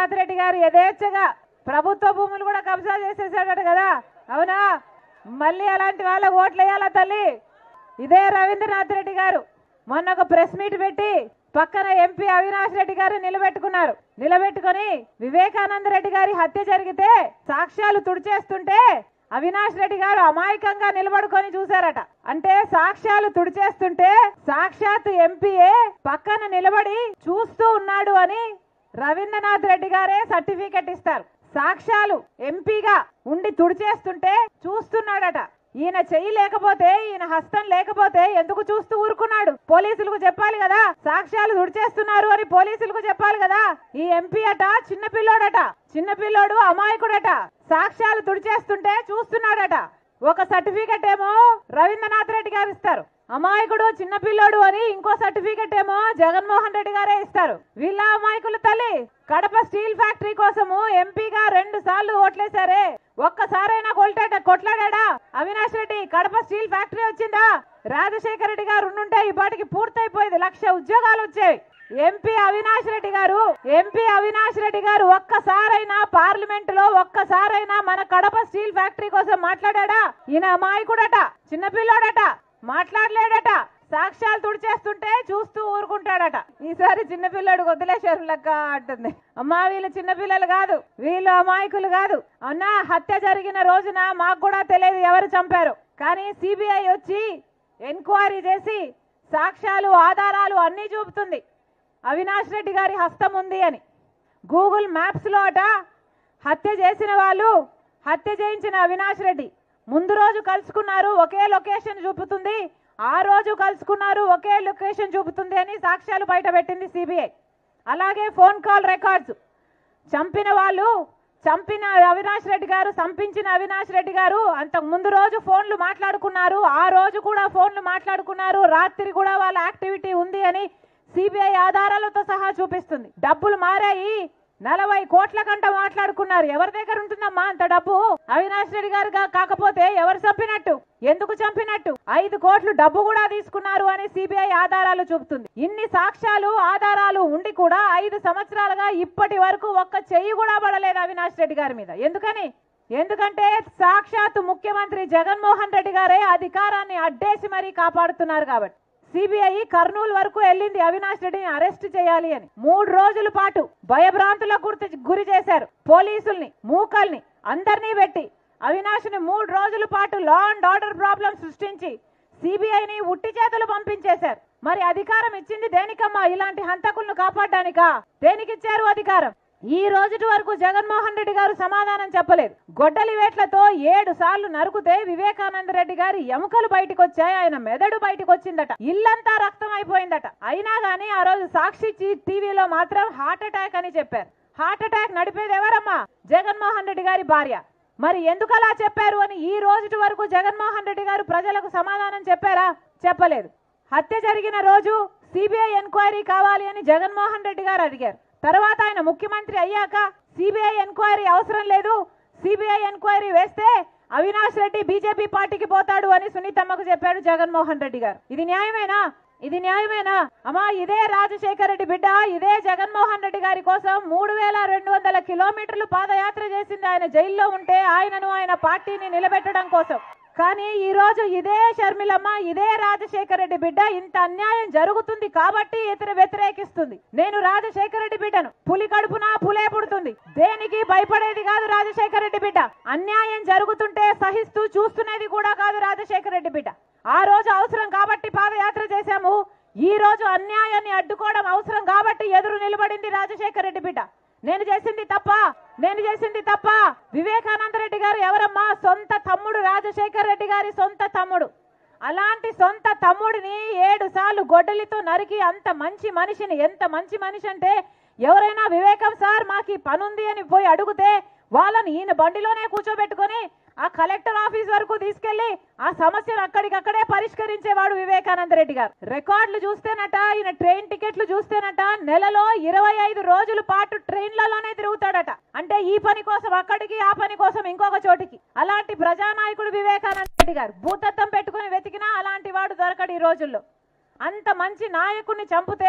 రవీంద్రనాథ్ రెడ్డి గారు యథేచ్ఛగా ప్రభుత్వ భూములు కూడా కబ్జా చేసేసాడట కదా అవునా మళ్ళీ అలాంటి వాళ్ళ ఓట్లు వేయాలా తల్లి ఇదే రవీంద్రనాథ్ రెడ్డి గారు మొన్న ఒక ప్రెస్ మీట్ పెట్టి పక్కన ఎంపీ అవినాష్ రెడ్డి గారు నిలబెట్టుకున్నారు నిలబెట్టుకొని వివేకానంద రెడ్డి గారి హత్య జరిగితే సాక్ష్యాలు తుడిచేస్తుంటే అవినాష్ రెడ్డి గారు అమాయకంగా నిలబడుకొని చూశారట అంటే సాక్ష్యాలు తుడిచేస్తుంటే సాక్షాత్ ఎంపీఏ పక్కన నిలబడి చూస్తూ ఉన్నాడు అని రవీంద్రనాథ్ రెడ్డి గారే సర్టిఫికెట్ ఇస్తారు సాక్ష్యాలు ఎంపీగా ఉండి తుడిచేస్తుంటే చూస్తున్నాడట ఈయన చెయ్యి లేకపోతే ఈయన హస్తం లేకపోతే ఎందుకు చూస్తూ ఊరుకున్నాడు పోలీసులకు చెప్పాలి కదా సాక్ష్యాలు తుడిచేస్తున్నారు అని పోలీసులకు చెప్పాలి కదా ఈ ఎంపీ అట చిన్న పిల్లోడట చిన్న పిల్లోడు అమాయకుడట సాక్ష్యాలు తుడిచేస్తుంటే చూస్తున్నాడట ఒక సర్టిఫికెట్ ఏమో రవీంద్రనాథ్ రెడ్డి గారు ఇస్తారు అమాయకుడు చిన్న పిల్లోడు అని ఇంకో సర్టిఫికెట్ ఏమో జగన్మోహన్ రెడ్డి గారే ఇస్తారు వీళ్ళ అమాయకుల తల్లి కడప స్టీల్ ఫ్యాక్టరీ కోసము ఎంపీగా రెండు సార్లు ఓట్లేశారే ఒక్కసారైనా కొల్టాట కొట్లాడా అవినాష్ రెడ్డి కడప స్టీల్ ఫ్యాక్టరీ వచ్చిందా రాజశేఖర రెడ్డి గారు ఉండుంటే ఈ పాటికి పూర్తయిపోయేది లక్ష ఉద్యోగాలు వచ్చేవి ఎంపీ అవినాష్ రెడ్డి గారు ఎంపీ అవినాష్ రెడ్డి గారు ఒక్కసారైనా పార్లమెంట్ లో ఒక్కసారైనా మన కడప స్టీల్ ఫ్యాక్టరీ కోసం మాట్లాడా ఈయన అమాయకుడట చిన్నపిల్లోడట మాట్లాడలేడట సాక్ష్యాలు తుడిచేస్తుంటే చూస్తూ ఊరుకుంటాడట ఈసారి చిన్నపిల్లాడు వదిలేశారు లెక్క అంటుంది అమ్మా వీళ్ళు చిన్నపిల్లలు కాదు వీళ్ళు అమాయకులు కాదు అన్నా హత్య జరిగిన రోజున మాకు కూడా తెలియదు ఎవరు చంపారు కానీ సిబిఐ వచ్చి ఎంక్వైరీ చేసి సాక్ష్యాలు ఆధారాలు అన్నీ చూపుతుంది అవినాష్ రెడ్డి గారి హస్తం ఉంది అని గూగుల్ మ్యాప్స్లో అట హత్య చేసిన వాళ్ళు హత్య చేయించిన అవినాష్ రెడ్డి ముందు రోజు కలుసుకున్నారు ఒకే లొకేషన్ చూపుతుంది ఆ రోజు కలుసుకున్నారు ఒకే లొకేషన్ చూపుతుంది అని సాక్ష్యాలు బయట పెట్టింది సిబిఐ అలాగే ఫోన్ కాల్ రికార్డ్స్ చంపిన వాళ్ళు చంపిన అవినాష్ రెడ్డి గారు చంపించిన అవినాష్ రెడ్డి గారు అంతకు ముందు రోజు ఫోన్లు మాట్లాడుకున్నారు ఆ రోజు కూడా ఫోన్లు మాట్లాడుకున్నారు రాత్రి కూడా వాళ్ళ యాక్టివిటీ ఉంది అని సిబిఐ ఆధారాలతో సహా చూపిస్తుంది డబ్బులు మారాయి నలభై కోట్ల కంట మాట్లాడుకున్నారు ఎవరి దగ్గర ఉంటుందమ్మా అంత డబ్బు అవినాష్ రెడ్డి గారు గా- కాకపోతే ఎవరు చంపినట్టు ఎందుకు చంపినట్టు ఐదు కోట్లు డబ్బు కూడా తీసుకున్నారు అని సిబిఐ ఆధారాలు చూపుతుంది ఇన్ని సాక్ష్యాలు ఆధారాలు ఉండి కూడా ఐదు సంవత్సరాలుగా ఇప్పటి వరకు ఒక్క చెయ్యి కూడా పడలేదు అవినాష్ రెడ్డి గారి మీద ఎందుకని ఎందుకంటే సాక్షాత్ ముఖ్యమంత్రి జగన్మోహన్ రెడ్డి గారే అధికారాన్ని అడ్డేసి మరీ కాపాడుతున్నారు కాబట్టి సిబిఐ కర్నూలు వరకు వెళ్ళింది అవినాష్ రెడ్డిని అరెస్ట్ చేయాలి అని మూడు రోజుల పాటు భయభ్రాంతులకు గుర్తు గురి చేశారు పోలీసుల్ని మూకల్ని అందరినీ పెట్టి అవినాష్ని మూడు రోజుల పాటు లా అండ్ ఆర్డర్ ప్రాబ్లం సృష్టించి సిబిఐని ఉట్టి చేతులు పంపించేశారు మరి అధికారం ఇచ్చింది దేనికమ్మా ఇలాంటి హంతకులను కాపాడడానికా దేనికిచ్చారు అధికారం ఈ రోజుటి వరకు జగన్మోహన్ రెడ్డి గారు సమాధానం చెప్పలేదు గొడ్డలి వేట్లతో ఏడు సార్లు నరుకుతే వివేకానంద రెడ్డి గారి ఎముకలు బయటకు వచ్చాయి ఆయన మెదడు బయటకు వచ్చిందట ఇల్లంతా రక్తం అయిపోయిందట అయినా గానీ ఆ రోజు సాక్షి చి- టీవీలో మాత్రం హార్ట్ అటాక్ అని చెప్పారు హార్ట్ అటాక్ నడిపేది ఎవరమ్మా జగన్మోహన్ రెడ్డి గారి భార్య మరి ఎందుకు అలా చెప్పారు అని ఈ రోజుటి వరకు జగన్మోహన్ రెడ్డి గారు ప్రజలకు సమాధానం చెప్పారా చెప్పలేదు హత్య జరిగిన రోజు సిబిఐ ఎంక్వైరీ కావాలి అని జగన్మోహన్ రెడ్డి గారు అడిగారు తర్వాత ఆయన ముఖ్యమంత్రి అయ్యాక సిబిఐ ఎంక్వైరీ అవసరం లేదు సిబిఐ ఎంక్వైరీ వేస్తే అవినాష్ రెడ్డి బీజేపీ పార్టీకి పోతాడు అని సునీతమ్మకు చెప్పాడు జగన్మోహన్ రెడ్డి గారు ఇది న్యాయమేనా ఇది న్యాయమేనా అమ్మా ఇదే రాజశేఖర రెడ్డి బిడ్డ ఇదే జగన్మోహన్ రెడ్డి గారి కోసం మూడు వేల రెండు వందల కిలోమీటర్లు పాదయాత్ర చేసింది ఆయన జైల్లో ఉంటే ఆయనను ఆయన పార్టీని నిలబెట్టడం కోసం కానీ ఈ రోజు ఇదే షర్మిలమ్మ ఇదే రాజశేఖర రెడ్డి బిడ్డ ఇంత అన్యాయం జరుగుతుంది కాబట్టి ఇతర వ్యతిరేకిస్తుంది నేను రాజశేఖర రెడ్డి బిడ్డను పులి కడుపున పులే పుడుతుంది దేనికి భయపడేది కాదు రాజశేఖర రెడ్డి బిడ్డ అన్యాయం జరుగుతుంటే సహిస్తూ చూస్తున్నది కూడా కాదు రాజశేఖర రెడ్డి బిడ్డ ఆ రోజు అవసరం కాబట్టి పాదయాత్ర చేశాము ఈ రోజు అన్యాయాన్ని అడ్డుకోవడం అవసరం కాబట్టి ఎదురు నిలబడింది రాజశేఖర రెడ్డి బిడ్డ నేను చేసింది తప్ప నేను చేసింది తప్ప వివేకానంద రెడ్డి గారు ఎవరమ్మా సొంత తమ్ముడు రాజశేఖర రెడ్డి గారి సొంత తమ్ముడు అలాంటి సొంత తమ్ముడిని ఏడు సార్లు గొడ్డలితో నరికి అంత మంచి మనిషిని ఎంత మంచి మనిషి అంటే ఎవరైనా వివేకం సార్ మాకు ఈ పనుంది అని పోయి అడిగితే వాళ్ళని ఈయన బండిలోనే కూర్చోబెట్టుకొని ఆ కలెక్టర్ ఆఫీస్ వరకు తీసుకెళ్లి ఆ సమస్యను అక్కడికక్కడే పరిష్కరించేవాడు వివేకానంద రెడ్డి గారు రికార్డులు చూస్తేనట ఈయన ట్రైన్ టికెట్లు చూస్తేనట నెలలో ఇరవై ఐదు రోజుల పాటు ట్రైన్లలోనే తిరుగుతాడట అంటే ఈ పని కోసం అక్కడికి ఆ పని కోసం ఇంకొక చోటికి అలాంటి ప్రజానాయకుడు వివేకానంద రెడ్డి గారు భూతత్వం పెట్టుకుని వెతికినా అలాంటి వాడు దొరకడు ఈ రోజుల్లో అంత మంచి నాయకుడిని చంపితే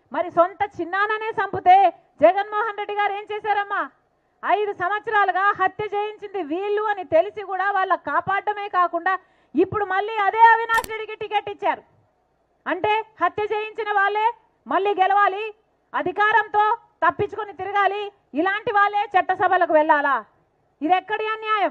మరి సొంత చిన్నాననే చంపితే జగన్మోహన్ రెడ్డి గారు ఏం చేశారమ్మా ఐదు సంవత్సరాలుగా హత్య చేయించింది వీళ్ళు అని తెలిసి కూడా వాళ్ళ కాపాడమే కాకుండా ఇప్పుడు మళ్ళీ అదే అవినాష్ రెడ్డికి టికెట్ ఇచ్చారు అంటే హత్య చేయించిన వాళ్ళే మళ్ళీ గెలవాలి అధికారంతో తప్పించుకొని తిరగాలి ఇలాంటి వాళ్ళే చట్టసభలకు వెళ్ళాలా ఇది ఎక్కడి అన్యాయం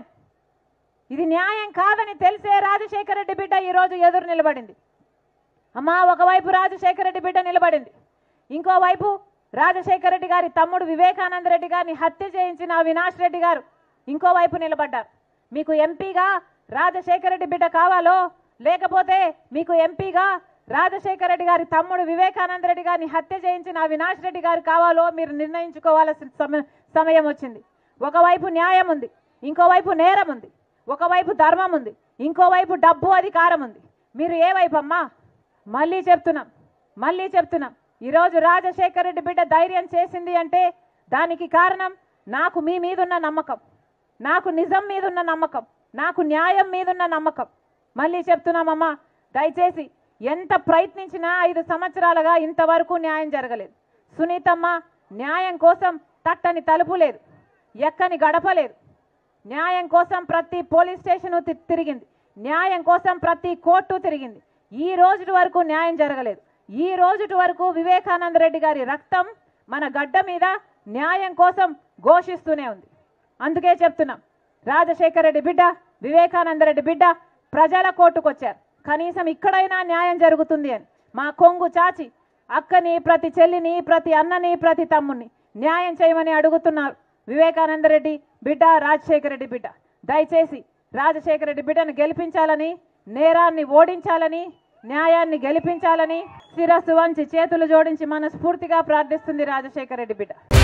ఇది న్యాయం కాదని తెలిసే రాజశేఖర రెడ్డి బిడ్డ ఈరోజు ఎదురు నిలబడింది అమ్మా ఒకవైపు రాజశేఖర రెడ్డి బిడ్డ నిలబడింది ఇంకోవైపు రాజశేఖర రెడ్డి గారి తమ్ముడు వివేకానంద రెడ్డి గారిని హత్య చేయించిన అవినాష్ రెడ్డి గారు ఇంకోవైపు నిలబడ్డారు మీకు ఎంపీగా రాజశేఖర రెడ్డి బిడ్డ కావాలో లేకపోతే మీకు ఎంపీగా రాజశేఖర రెడ్డి గారి తమ్ముడు వివేకానంద రెడ్డి గారిని హత్య చేయించిన అవినాష్ రెడ్డి గారు కావాలో మీరు నిర్ణయించుకోవాల్సిన సమ- సమయం వచ్చింది ఒకవైపు న్యాయం ఉంది ఇంకోవైపు నేరం ఉంది ఒకవైపు ధర్మం ఉంది ఇంకోవైపు డబ్బు అధికారం ఉంది మీరు ఏ వైపు అమ్మా మళ్ళీ చెప్తున్నాం మళ్ళీ చెప్తున్నాం ఈరోజు రాజశేఖర రెడ్డి బిడ్డ ధైర్యం చేసింది అంటే దానికి కారణం నాకు మీ మీదున్న నమ్మకం నాకు నిజం మీదున్న నమ్మకం నాకు న్యాయం మీదున్న నమ్మకం మళ్ళీ చెప్తున్నామమ్మా దయచేసి ఎంత ప్రయత్నించినా ఐదు సంవత్సరాలుగా ఇంతవరకు న్యాయం జరగలేదు సునీతమ్మ న్యాయం కోసం తట్టని తలుపు లేదు ఎక్కని గడప లేదు న్యాయం కోసం ప్రతి పోలీస్ స్టేషన్ తిరిగింది న్యాయం కోసం ప్రతి కోర్టు తిరిగింది ఈ రోజు వరకు న్యాయం జరగలేదు ఈ రోజు వరకు వివేకానంద రెడ్డి గారి రక్తం మన గడ్డ మీద న్యాయం కోసం ఘోషిస్తూనే ఉంది అందుకే చెప్తున్నాం రాజశేఖర రెడ్డి బిడ్డ వివేకానంద రెడ్డి బిడ్డ ప్రజల కోర్టుకొచ్చారు కనీసం ఇక్కడైనా న్యాయం జరుగుతుంది అని మా కొంగు చాచి అక్కని ప్రతి చెల్లిని ప్రతి అన్నని ప్రతి తమ్ముని న్యాయం చేయమని అడుగుతున్నారు వివేకానంద రెడ్డి బిడ్డ రాజశేఖర రెడ్డి బిడ్డ దయచేసి రాజశేఖర రెడ్డి బిడ్డను గెలిపించాలని నేరాన్ని ఓడించాలని న్యాయాన్ని గెలిపించాలని శిరస్సు వంచి చేతులు జోడించి మనస్ఫూర్తిగా ప్రార్థిస్తుంది రాజశేఖర రెడ్డి బిడ్డ